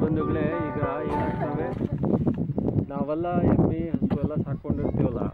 ಬಂಧುಗಳೇ ಈಗ ಏನಾಗ್ತವೆ ನಾವೆಲ್ಲ ಎಮ್ಮೆ ಹಸು ಎಲ್ಲ ಸಾಕೊಂಡಿರ್ತೀವಲ್ಲ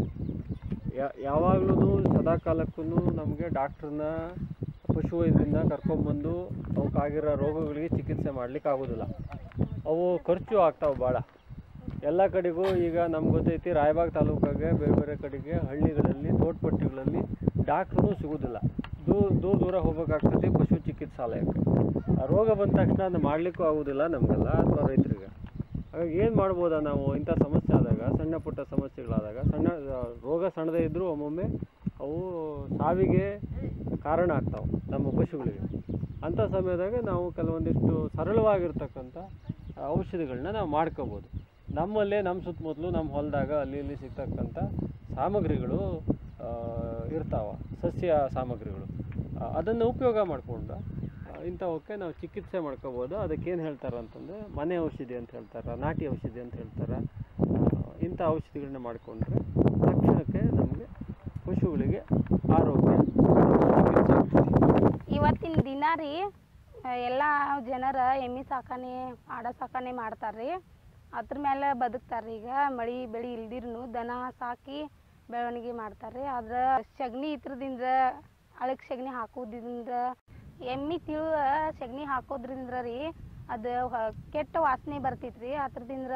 ಯಾವಾಗ್ಲೂ ಸದಾ ಕಾಲಕ್ಕೂ ನಮಗೆ ಡಾಕ್ಟ್ರನ್ನ ಪಶು ವೈದ್ಯರಿಂದ ಕರ್ಕೊಂಬಂದು ಅವಕ್ಕಾಗಿರೋ ರೋಗಗಳಿಗೆ ಚಿಕಿತ್ಸೆ ಮಾಡ್ಲಿಕ್ಕೆ ಆಗೋದಿಲ್ಲ ಅವು ಖರ್ಚು ಆಗ್ತಾವೆ ಭಾಳ ಎಲ್ಲ ಕಡೆಗೂ ಈಗ ನಮ್ಗೆ ಗೊತ್ತೈತಿ ರಾಯಬಾಗ್ ತಾಲೂಕಾಗೆ ಬೇರೆ ಬೇರೆ ಕಡೆಗೆ ಹಳ್ಳಿಗಳಲ್ಲಿ ತೋಟಪಟ್ಟಿಗಳಲ್ಲಿ ಡಾಕ್ಟ್ರೂ ಸಿಗೋದಿಲ್ಲ ದೂರ ದೂರ ದೂರ ಹೋಗ್ಬೇಕಾಗ್ತದೆ ಪಶು ಚಿಕಿತ್ಸಾಲಯಕ್ಕೆ ಆ ರೋಗ ಬಂದ ತಕ್ಷಣ ಅದು ಮಾಡಲಿಕ್ಕೂ ಆಗೋದಿಲ್ಲ ನಮಗೆಲ್ಲ ಅಥವಾ ರೈತರಿಗೆ ಹಾಗಾಗಿ ಏನು ಮಾಡ್ಬೋದಾ ನಾವು ಇಂಥ ಸಮಸ್ಯೆ ಆದಾಗ ಸಣ್ಣ ಪುಟ್ಟ ಸಮಸ್ಯೆಗಳಾದಾಗ ಸಣ್ಣ ಆ, ರೋಗ ಸಣ್ಣದೇ ಇದ್ದರೂ ಒಮ್ಮೊಮ್ಮೆ ಅವು ಸಾವಿಗೆ ಕಾರಣ ಆಗ್ತಾವೆ ನಮ್ಮ ಪಶುಗಳಿಗೆ ಅಂಥ ಸಮಯದಾಗ ನಾವು ಕೆಲವೊಂದಿಷ್ಟು ಸರಳವಾಗಿರ್ತಕ್ಕಂಥ ಔಷಧಿಗಳನ್ನ ನಾವು ಮಾಡ್ಕೋಬೋದು ನಮ್ಮಲ್ಲೇ ನಮ್ಮ ಸುತ್ತಮುತ್ತಲು ನಮ್ಮ ಹೊಲದಾಗ ಅಲ್ಲಿ ಇಲ್ಲಿ ಸಿಗ್ತಕ್ಕಂಥ ಸಾಮಗ್ರಿಗಳು ಇರ್ತಾವೆ ಸಸ್ಯ ಸಾಮಗ್ರಿಗಳು ಆ, ಅದನ್ನು ಉಪಯೋಗ ಮಾಡಿಕೊಂಡು ಇಂಥವಕ್ಕೆ ನಾವು ಚಿಕಿತ್ಸೆ ಮಾಡ್ಕೋಬೋದು ಅದಕ್ಕೇನು ಹೇಳ್ತಾರೆ ಅಂತಂದರೆ ಮನೆ ಔಷಧಿ ಅಂತ ಹೇಳ್ತಾರೆ ನಾಟಿ ಔಷಧಿ ಅಂತ ಹೇಳ್ತಾರೆ ಆ, ಇಂಥ ಔಷಧಿಗಳನ್ನ ಮಾಡಿಕೊಂಡ್ರೆ ತಕ್ಷಣಕ್ಕೆ ನಮಗೆ ಪಶುಗಳಿಗೆ ಆರೋಗ್ಯ ಚಿಕಿತ್ಸೆ ಆಗ್ತದೆ. ಇವತ್ತಿನ ದಿನ ರೀ ಎಲ್ಲ ಜನರ ಎಮ್ಮೆ ಸಾಕಾಣೆ ಆಡ ಸಾಕಾಣೆ ಮಾಡ್ತಾರ್ರಿ ಅದ್ರ ಮೇಲೆ ಬದುಕ್ತಾರ್ರಿ ಈಗ ಮಳಿ ಬೆಳಿ ಇಲ್ದಿರ್ನು ದನ ಸಾಕಿ ಬೆಳವಣಿಗೆ ಮಾಡ್ತಾರ್ರಿ ಆದ್ರೆ ಸಗಣಿ ಇತ್ರದಿಂದ ಅಳಕ್ ಸಗಣಿ ಹಾಕೋದ್ರಿಂದ ಎಮ್ಮೆ ತಿಳು ಸಗಣಿ ಹಾಕೋದ್ರಿಂದ ರೀ ಅದು ಹ- ಕೆಟ್ಟ ವಾಸನೆ ಬರ್ತೈತ್ರಿ ಅದ್ರದಿಂದ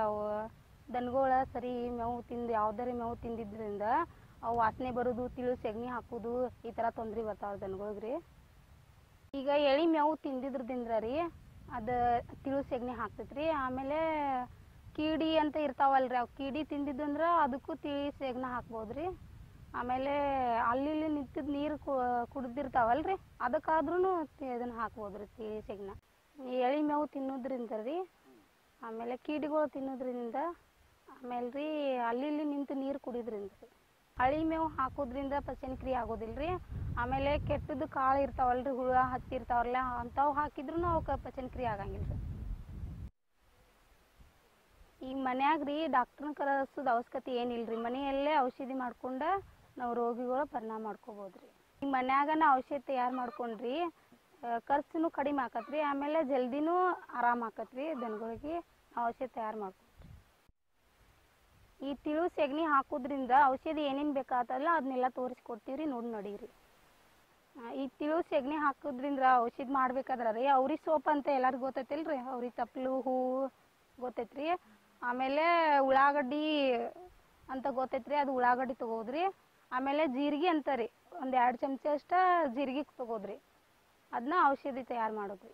ದನಗಳ ಸರಿ ಮೇವು ತಿಂದು ಯಾವ್ದಾರ ಮೇವು ತಿಂದಿದ್ರಿಂದ ಅವು ವಾಸನೆ ಬರೋದು ತಿಳು ಸಗಣಿ ಹಾಕೋದು ಈ ಥರ ತೊಂದ್ರೆ ಬರ್ತಾವ ದನಗಳಿಗೆ ರೀ ಈಗ ಎಳಿ ಮೇವು ತಿಂದಿದ್ರದಿಂದ ರೀ ಅದು ತಿಳು ಸೆಗಣಿ ಹಾಕ್ತೈತ್ರಿ ಆಮೇಲೆ ಕೀಡಿ ಅಂತ ಇರ್ತಾವಲ್ರಿ ಅವು ಕೀಡಿ ತಿಂದಿದ್ದಂದ್ರೆ ಅದಕ್ಕೂ ತಿಳಿ ಸೆಗಣ ಹಾಕ್ಬೋದ್ರಿ ಆಮೇಲೆ ಅಲ್ಲಿ ಇಲ್ಲಿ ನಿಂತಿದ್ ನೀರು ಕುಡ್ದಿರ್ತಾವಲ್ರಿ ಅದಕ್ಕಾದ್ರೂ ಇದನ್ನ ಹಾಕ್ಬೋದ್ರಿ ತಿಳಿ ಸೆಗಣ ಎಳಿ ಮೇವು ತಿನ್ನೋದ್ರಿಂದ ರೀ ಆಮೇಲೆ ಕೀಡಿಗಳು ತಿನ್ನೋದ್ರಿಂದ ಆಮೇಲೆ ರೀ ಅಲ್ಲಿ ಇಲ್ಲಿ ನಿಂತು ನೀರು ಕುಡಿದ್ರಿಂದ ರೀ ಹಳಿ ಮೇವು ಹಾಕೋದ್ರಿಂದ ಪಚನ ಕ್ರಿಯೆ ಆಗೋದಿಲ್ಲ ರೀ ಆಮೇಲೆ ಕೆಟ್ಟದ್ದು ಕಾಳು ಇರ್ತಾವಲ್ರಿ ಹುಳ ಹತ್ತಿ ಇರ್ತಾವಲ್ಲ ಅಂಥವು ಹಾಕಿದ್ರು ಅವಕ್ಕೆ ಪಚನ ಕ್ರಿಯೆ ಆಗಂಗಿಲ್ಲ ರೀ ಈಗ ಮನ್ಯಾಗ ರೀ ಡಾಕ್ಟ್ರನ್ನ ಕರೆಸೋದು ಅವಶ್ಯಕತೆ ಏನಿಲ್ಲ ರೀ ಮನೆಯಲ್ಲೇ ಔಷಧಿ ಮಾಡ್ಕೊಂಡು ನಾವು ರೋಗಿಗಳು ಪರಿಣಾಮ ಮಾಡ್ಕೋಬೋದು ರೀ ಈಗ ಮನ್ಯಾಗನ ಔಷಧಿ ತಯಾರು ಮಾಡ್ಕೊಂಡ್ರಿ ಖರ್ಚು ಕಡಿಮೆ ಆಕತ್ರಿ ಆಮೇಲೆ ಜಲ್ದಿನೂ ಆರಾಮ ಆಕತ್ರಿ ದನಗಳಿಗೆ ಔಷಧಿ ತಯಾರು ಮಾಡ್ಕೊ ಈ ತಿಳು ಸೆಗಣಿ ಹಾಕೋದ್ರಿಂದ ಔಷಧಿ ಏನೇನು ಬೇಕಾತಲ್ಲ ಅದನ್ನೆಲ್ಲ ತೋರಿಸ್ಕೊಡ್ತೀವಿ ನೋಡಿ ನಡೀರಿ ಆ, ಈ ತಿಳು ಸೆಗಣಿ ಹಾಕೋದ್ರಿಂದ ಔಷಧಿ ಮಾಡ್ಬೇಕಾದ್ರೆ ರೀ ಅವ್ರಿ ಸೋಪ್ ಅಂತ ಎಲ್ಲರಿಗೂ ಗೊತ್ತೈತಿಲ್ಲ ರೀ ಅವ್ರಿ ತಪ್ಪಲು ಹೂವು ಗೊತ್ತೈತ್ರಿ ಆಮೇಲೆ ಉಳ್ಳಾಗಡ್ಡಿ ಅಂತ ಗೊತ್ತೈತ್ರಿ ಅದು ಉಳ್ಳಾಗಡ್ಡಿ ತಗೋದ್ರಿ ಆಮೇಲೆ ಜೀರಿಗೆ ಅಂತ ರೀ ಒಂದು ಎರಡು ಚಮಚ ಅಷ್ಟ ಜೀರಿಗೆ ತಗೋದ್ರಿ ಅದನ್ನ ಔಷಧಿ ತಯಾರು ಮಾಡೋದ್ರಿ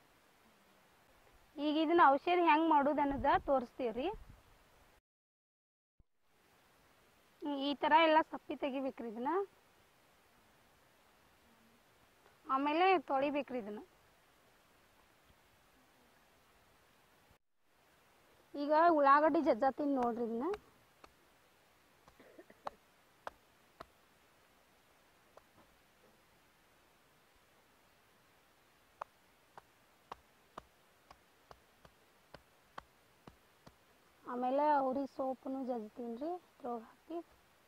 ಈಗ ಇದನ್ನ ಔಷಧಿ ಹೆಂಗೆ ಮಾಡೋದು ಅನ್ನೋದ ತೋರಿಸ್ತೀವಿ ರೀ ಈ ಥರ ಎಲ್ಲ ಸಪ್ಪಿ ತೆಗಿಬೇಕ್ರಿ ಇದನ್ನ ಆಮೇಲೆ ತೊಳಿಬೇಕ್ರಿ ಇದನ್ನ ಈಗ ಉಳ್ಳಾಗಡ್ಡಿ ಜಜ್ಜಾತೀನಿ ನೋಡ್ರಿ ಇದನ್ನ ಆಮೇಲೆ ಅವ್ರಿ ಸೋಪನು ಜಜ್ತೀನಿ ರೀ ಇದ್ರೊಳಗೆ ಹಾಕಿ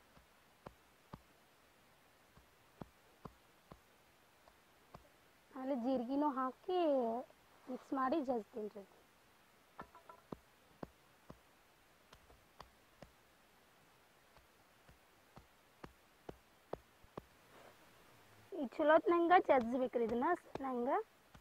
ಆಮೇಲೆ ಜೀರಿಗೆನೂ ಹಾಕಿ ಮಿಕ್ಸ್ ಮಾಡಿ ಜಜ್ತೀನಿ ರೀ ಈ ಚಲೋತ್ನಂಗ ಜಜ್ಬೇಕ್ರಿ ಇದನ್ನ ನಂಗೆ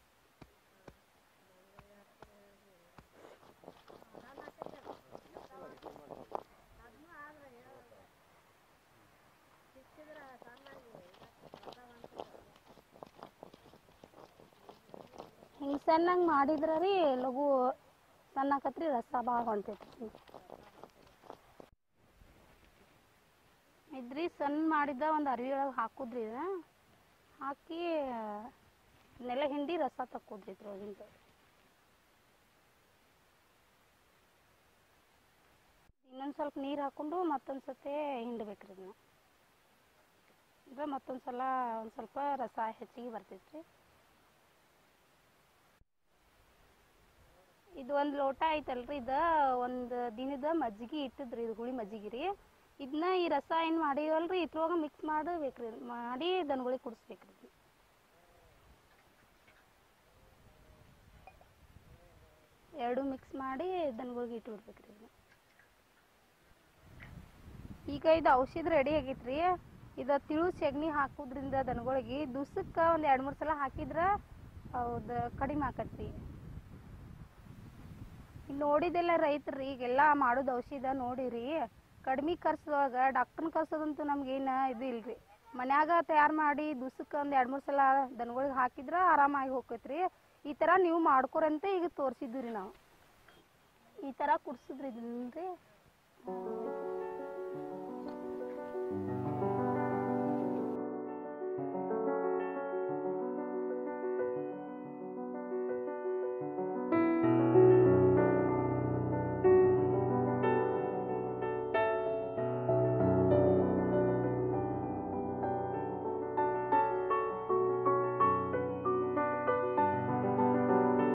ಹಿಂಗೆ ಸಣ್ಣಂಗೆ ಮಾಡಿದ್ರೆ ರೀ ಲಘು ಸಣ್ಣ ಆಕತ್ರಿ ರಸ ಭಾಳ ಹೊಂಟೈತ್ರಿ ಇದ್ರಿ ಸಣ್ಣ ಮಾಡಿದ್ದ ಒಂದು ಅರಿವಿ ಒಳಗೆ ಹಾಕುದ್ರಿ ಇದನ್ನ ಹಾಕಿ ನೆಲ ಹಿಂಡಿ ರಸ ತಕ್ಕೋದ್ರಿ ಇದ್ರೊಳಗಿಂದ ಇನ್ನೊಂದು ಸ್ವಲ್ಪ ನೀರು ಹಾಕೊಂಡು ಮತ್ತೊಂದು ಸತಿ ಹಿಂಡ್ಬೇಕ್ರಿ ಇದನ್ನ ಅಂದ್ರೆ ಮತ್ತೊಂದು ಸಲ ಒಂದು ಸ್ವಲ್ಪ ರಸ ಹೆಚ್ಚಿಗೆ ಬರ್ತೈತ್ರಿ ಇದು ಒಂದು ಲೋಟ ಐತಲ್ರಿ ಇದು ಒಂದು ದಿನದ ಮಜ್ಜಿಗೆ ಇಟ್ಟದ್ರಿ ಇದು ಹುಳಿ ಮಜ್ಜಿಗೆ ರೀ ಇದನ್ನ ಈ ರಸ ಏನು ಮಾಡಿವಲ್ರಿ ಇದ್ರೊಳಗೆ ಮಿಕ್ಸ್ ಮಾಡಬೇಕ್ರಿ ಮಾಡಿ ದನಗಳಿಗೆ ಕುಡಿಸ್ಬೇಕ್ರಿ ಇದನ್ನ. ಎರಡು ಮಿಕ್ಸ್ ಮಾಡಿ ದನಗಳಿಗೆ ಇಟ್ಟು ಬಿಡ್ಬೇಕ್ರಿ ಇದನ್ನ. ಈಗ ಇದು ಔಷಧ ರೆಡಿ ಆಗೈತ್ರಿ ಇದು ತಿಳು ಸೆಗಣಿ ಹಾಕೋದ್ರಿಂದ ದನಗಳಿಗೆ ದಿವ್ಸಕ್ಕೆ ಒಂದು ಎರಡು ಮೂರು ಸಲ ಹಾಕಿದ್ರೆ ಹೌದು ಕಡಿಮೆ ಆಕತ್ರಿ ಇಲ್ಲಿ ನೋಡಿದೆಲ್ಲ ರೈತರು ಈಗೆಲ್ಲ ಮಾಡೋದು ಔಷಧ ನೋಡಿರಿ ಕಡಿಮೆ ಖರ್ಚದೊಳಗೆ ಡಾಕ್ಟ್ರನ್ನ ಕರ್ಸೋದಂತೂ ನಮ್ಗೇನು ಇದು ಇಲ್ರಿ ಮನ್ಯಾಗ ತಯಾರು ಮಾಡಿ ದಿವ್ಸಕ್ಕೆ ಒಂದು ಎರಡು ಮೂರು ಸಲ ದನಗಳಿಗೆ ಹಾಕಿದ್ರೆ ಆರಾಮಾಗಿ ಹೋಗ್ತೈತ್ರಿ ಈ ಥರ ನೀವು ಮಾಡ್ಕೊರಂತ ಈಗ ತೋರಿಸಿದ್ವಿ ರೀ ನಾವು ಈ ಥರ ಕುಡ್ಸಿದ್ರಿ ಇದನ್ನ ರೀ